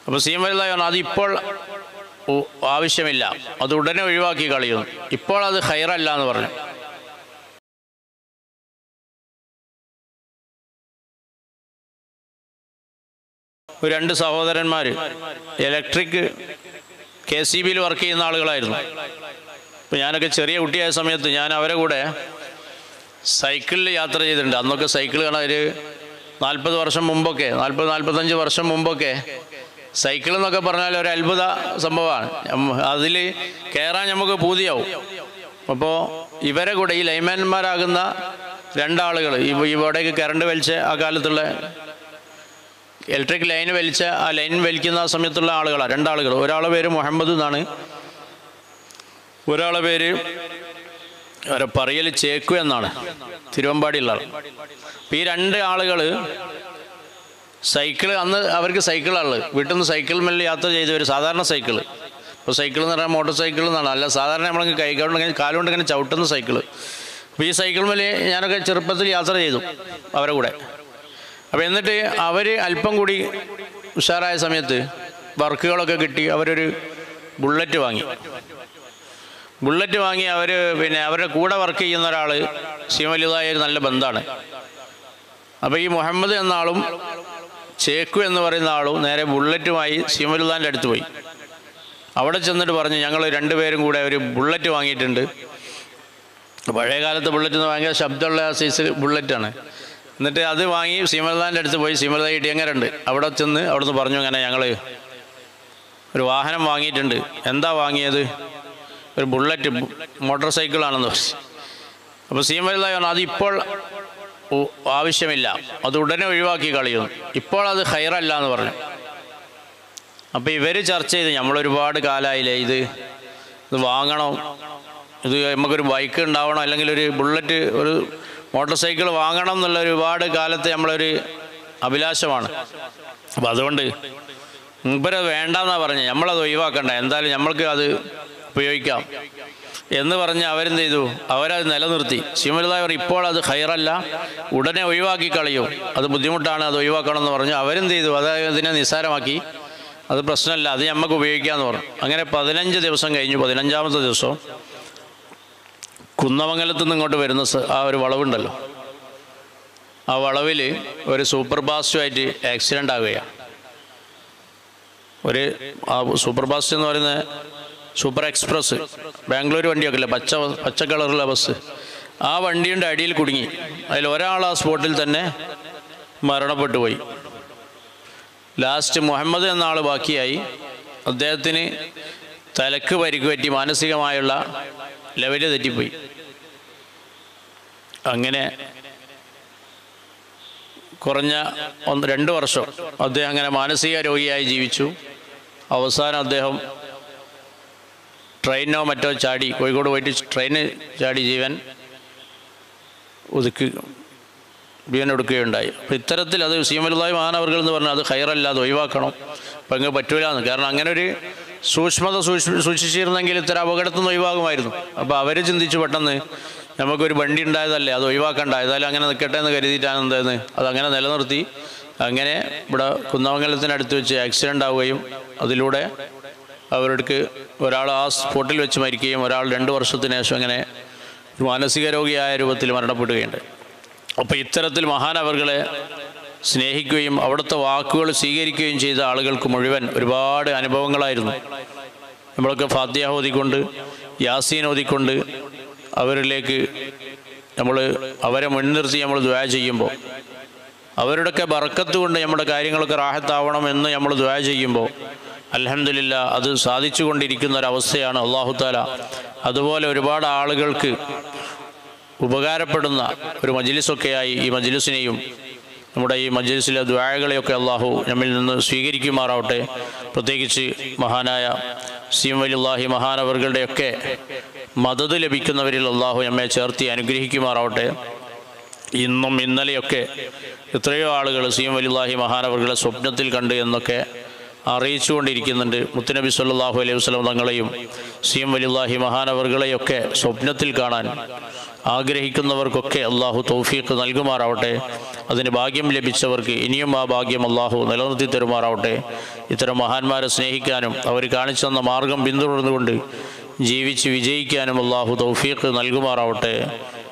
അപ്പോൾ C M വലുതായി പറഞ്ഞു അതിപ്പോൾ ഉ- ആവശ്യമില്ല അത് ഉടനെ ഒഴിവാക്കി കളയുന്നു ഇപ്പോൾ അത് ഹൈറല്ല എന്ന് പറഞ്ഞു ഒരു രണ്ട് സഹോദരന്മാർ ഇലക്ട്രിക് കെ സി ബിയിൽ വർക്ക് ചെയ്യുന്ന ആളുകളായിരുന്നു അപ്പോൾ ഞാനൊക്കെ ചെറിയ കുട്ടിയായ സമയത്ത് ഞാൻ അവരെ കൂടെ സൈക്കിളിൽ യാത്ര ചെയ്തിട്ടുണ്ട് അന്നൊക്കെ സൈക്കിൾ കാണാൻ ഒരു നാൽപ്പത് വർഷം മുമ്പൊക്കെ നാൽപ്പത് നാൽപ്പത്തഞ്ച് വർഷം മുമ്പൊക്കെ സൈക്കിൾ എന്നൊക്കെ പറഞ്ഞാൽ ഒരു അത്ഭുത സംഭവമാണ് അതിൽ കയറാൻ നമുക്ക് പൂതിയാവും അപ്പോൾ ഇവരെ കൂടെ ഈ ലൈൻമാൻമാരാകുന്ന രണ്ടാളുകൾ ഇവിടേക്ക് കറണ്ട് വലിച്ച ആ കാലത്തുള്ള ഇലക്ട്രിക് ലൈൻ വലിച്ച ആ ലൈൻ വലിക്കുന്ന ആ സമയത്തുള്ള ആളുകളാണ് രണ്ടാളുകൾ ഒരാളെ പേര് മുഹമ്മദ് എന്നാണ് ഒരാളെ പേര് അവരെ പറയൽ ചേക്കു എന്നാണ് തിരുവമ്പാടിയുള്ള ആൾ അപ്പം ഈ രണ്ട് ആളുകൾ സൈക്കിൾ അന്ന് അവർക്ക് സൈക്കിളാണ് വീട്ടിൽ നിന്ന് സൈക്കിൾ മേലെ യാത്ര ചെയ്ത് ഒരു സാധാരണ സൈക്കിൾ ഇപ്പോൾ സൈക്കിൾ എന്ന് പറഞ്ഞാൽ മോട്ടോർ സൈക്കിൾ എന്നാണ് അല്ല സാധാരണ നമ്മളിങ്ങനെ കൈ കൊണ്ട് ഇങ്ങനെ കാലുകൊണ്ട് ഇങ്ങനെ ചവിട്ടുന്ന സൈക്കിൾ അപ്പോൾ ഈ സൈക്കിൾ മേലെ ഞാനൊക്കെ ചെറുപ്പത്തിൽ യാത്ര ചെയ്തു അവരെ കൂടെ അപ്പോൾ എന്നിട്ട് അവർ അല്പം കൂടി ഉഷാറായ സമയത്ത് വർക്കുകളൊക്കെ കിട്ടി അവരൊരു ബുള്ളറ്റ് വാങ്ങി ബുള്ളറ്റ് വാങ്ങി അവർ പിന്നെ അവരുടെ കൂടെ വർക്ക് ചെയ്യുന്ന ഒരാൾ ശിവലിതായ ഒരു നല്ല ബന്ധമാണ് അപ്പോൾ ഈ മുഹമ്മദ് എന്ന ആളും ചേക്കു എന്ന് പറയുന്ന ആളും നേരെ ബുള്ളറ്റുമായി ശിവലുദാൻ്റെ അടുത്ത് പോയി അവിടെ ചെന്നിട്ട് പറഞ്ഞു ഞങ്ങൾ രണ്ടുപേരും കൂടെ ഒരു ബുള്ളറ്റ് വാങ്ങിയിട്ടുണ്ട് പഴയ കാലത്ത് ബുള്ളറ്റ് എന്ന് ഭയങ്കര ശബ്ദമുള്ള ആ സൈസ് ബുള്ളറ്റാണ് എന്നിട്ട് അത് വാങ്ങി സീമലതാൻ്റെ അടുത്ത് പോയി സീമലത ഇടിയങ്ങരുണ്ട് അവിടെ ചെന്ന് അവിടുന്ന് പറഞ്ഞു അങ്ങനെ ഞങ്ങൾ ഒരു വാഹനം വാങ്ങിയിട്ടുണ്ട് എന്താ വാങ്ങിയത് ഒരു ബുള്ളറ്റ് ബു- മോട്ടോർ സൈക്കിളാണെന്ന് പറഞ്ഞു അപ്പോൾ സീമലതായി പറഞ്ഞു അതിപ്പോൾ ഉ- ആവശ്യമില്ല അത് ഉടനെ ഒഴിവാക്കി കളയുന്നു ഇപ്പോൾ അത് ഹൈറല്ല എന്ന് പറഞ്ഞു അപ്പോൾ ഇവർ ചർച്ച ചെയ്ത് നമ്മളൊരുപാട് കാലമായില്ലേ ഇത് ഇത് വാങ്ങണം ഇത് നമുക്കൊരു ബൈക്ക് ഉണ്ടാവണം അല്ലെങ്കിൽ ഒരു ബുള്ളറ്റ് ഒരു മോട്ടോർ സൈക്കിൾ വാങ്ങണം എന്നുള്ള ഒരുപാട് കാലത്തെ നമ്മളൊരു അഭിലാഷമാണ് അപ്പം അതുകൊണ്ട് മുമ്പരത് വേണ്ടെന്നാണ് പറഞ്ഞത് നമ്മളത് ഒഴിവാക്കണ്ട എന്തായാലും നമ്മൾക്ക് അത് ഉപയോഗിക്കാം എന്ന് പറഞ്ഞ് അവരെന്ത് ചെയ്തു അവരത് നിലനിർത്തി ശിവമരുതായവർ ഇപ്പോൾ അത് ഹൈറല്ല ഉടനെ ഒഴിവാക്കി കളയും അത് ബുദ്ധിമുട്ടാണ് അത് ഒഴിവാക്കണം എന്ന് പറഞ്ഞു അവരെന്ത് ചെയ്തു അതായത് ഇതിനെ നിസ്സാരമാക്കി അത് പ്രശ്നമല്ല അത് നമുക്ക് ഉപയോഗിക്കാമെന്ന് പറഞ്ഞു അങ്ങനെ പതിനഞ്ച് ദിവസം കഴിഞ്ഞു പതിനഞ്ചാമത്തെ ദിവസം കുന്നമംഗലത്ത് നിന്ന് ഇങ്ങോട്ട് വരുന്ന സ- ആ ഒരു വളവുണ്ടല്ലോ ആ വളവിൽ ഒരു സൂപ്പർ ഫാസ്റ്റുമായിട്ട് ആക്സിഡൻ്റ് ആവുകയാണ് ഒരു ആ സൂപ്പർ ഫാസ്റ്റ് എന്ന് പറയുന്ന സൂപ്പർ എക്സ്പ്രസ് ബാംഗ്ലൂർ വണ്ടിയൊക്കെ അല്ലേ പച്ച പച്ച കളറുള്ള ബസ് ആ വണ്ടിയുടെ അടിയിൽ കുടുങ്ങി അതിൽ ഒരാൾ ആ സ്പോട്ടിൽ തന്നെ മരണപ്പെട്ടു പോയി ലാസ്റ്റ് മുഹമ്മദ് എന്ന ആൾ ബാക്കിയായി അദ്ദേഹത്തിന് തലക്ക് പരിക്ക് പറ്റി മാനസികമായുള്ള ലെവല് തെറ്റിപ്പോയി അങ്ങനെ കുറഞ്ഞ ഒന്ന് രണ്ട് വർഷം അദ്ദേഹം അങ്ങനെ മാനസിക രോഗിയായി ജീവിച്ചു അവസാനം അദ്ദേഹം ട്രെയിനോ മറ്റോ ചാടി കോഴിക്കോട് പോയിട്ട് ട്രെയിന് ചാടി ജീവൻ ഒതുക്കി ജീവൻ എടുക്കുകയുണ്ടായി അപ്പോൾ ഇത്തരത്തിൽ അത് സീമലുതായി മഹാനവർകൾ എന്ന് പറഞ്ഞാൽ അത് ഹൈറല്ല അത് ഒഴിവാക്കണം അപ്പം അങ്ങ് പറ്റൂല എന്ന് കാരണം അങ്ങനെ ഒരു സൂക്ഷ്മത സൂക്ഷ്മ സൂക്ഷിച്ചിരുന്നെങ്കിൽ ഇത്തരം അപകടത്തിൽ നിന്ന് ഒഴിവാകുമായിരുന്നു അപ്പോൾ അവർ ചിന്തിച്ചു പെട്ടെന്ന് നമുക്കൊരു വണ്ടി ഉണ്ടായതല്ലേ അത് ഒഴിവാക്കണ്ട ഏതായാലും അങ്ങനെ നിൽക്കട്ടെ എന്ന് കരുതിയിട്ടാണ് എന്തായത് അതങ്ങനെ നിലനിർത്തി അങ്ങനെ ഇവിടെ കുന്നമംഗലത്തിനടുത്ത് വെച്ച് ആക്സിഡൻ്റ് ആവുകയും അതിലൂടെ അവർക്ക് ഒരാൾ ആ സ്പോട്ടിൽ വെച്ച് മരിക്കുകയും ഒരാൾ രണ്ട് വർഷത്തിന് ശേഷം അങ്ങനെ ഒരു മാനസിക രോഗിയായ രൂപത്തിൽ മരണപ്പെടുകയുണ്ട് അപ്പോൾ ഇത്തരത്തിൽ മഹാനവർകളെ സ്നേഹിക്കുകയും അവിടുത്തെ വാക്കുകൾ സ്വീകരിക്കുകയും ചെയ്ത ആളുകൾക്ക് മുഴുവൻ ഒരുപാട് അനുഭവങ്ങളായിരുന്നു നമ്മളൊക്കെ ഫാത്തിയ ഓതിക്കൊണ്ട് യാസീൻ ഓതിക്കൊണ്ട് അവരിലേക്ക് നമ്മൾ അവരെ മുൻനിർത്തി നമ്മൾ ദ്വാ ചെയ്യുമ്പോൾ അവരുടെയൊക്കെ ബറക്കത്ത് കൊണ്ട് നമ്മുടെ കാര്യങ്ങളൊക്കെ റാഹത്താവണം എന്ന് നമ്മൾ ദ്വാ ചെയ്യുമ്പോൾ അലഹമില്ല അത് സാധിച്ചു കൊണ്ടിരിക്കുന്ന ഒരവസ്ഥയാണ് അള്ളാഹുത്താല അതുപോലെ ഒരുപാട് ആളുകൾക്ക് ഉപകാരപ്പെടുന്ന ഒരു മജ്ലിസൊക്കെയായി ഈ മജ്ലിസിനെയും നമ്മുടെ ഈ മജ്ലിസിലെ ദ്വാഴകളെയൊക്കെ അള്ളാഹു നമ്മിൽ നിന്ന് സ്വീകരിക്കുമാറാവട്ടെ പ്രത്യേകിച്ച് മഹാനായ സീം വലില്ലാഹി മഹാനവറുകളുടെയൊക്കെ മദത് ലഭിക്കുന്നവരിൽ അള്ളാഹു നമ്മെ ചേർത്തി അനുഗ്രഹിക്കുമാറാവട്ടെ ഇന്നും ഇന്നലെയൊക്കെ എത്രയോ ആളുകൾ സീം വലില്ലാഹി മഹാനവറുകളെ സ്വപ്നത്തിൽ കണ്ട് എന്നൊക്കെ അറിയിച്ചുകൊണ്ടിരിക്കുന്നുണ്ട് മുത്തുനബി സല്ലല്ലാഹു അലൈഹി വസല്ലം തങ്ങളെയും സീം വലില്ലാഹി മഹാനവറുകളെയൊക്കെ സ്വപ്നത്തിൽ കാണാൻ ആഗ്രഹിക്കുന്നവർക്കൊക്കെ അള്ളാഹു തൗഫീഖ് നൽകുമാറാവട്ടെ അതിന് ഭാഗ്യം ലഭിച്ചവർക്ക് ഇനിയും ആ ഭാഗ്യം അള്ളാഹു നിലനിർത്തി തരുമാറാവട്ടെ ഇത്തരം മഹാന്മാരെ സ്നേഹിക്കാനും അവർ കാണിച്ചു തന്ന മാർഗം പിന്തുടർന്നുകൊണ്ട് ജീവിച്ച് വിജയിക്കാനും അള്ളാഹു തൗഫീഖ് നൽകുമാറാവട്ടെ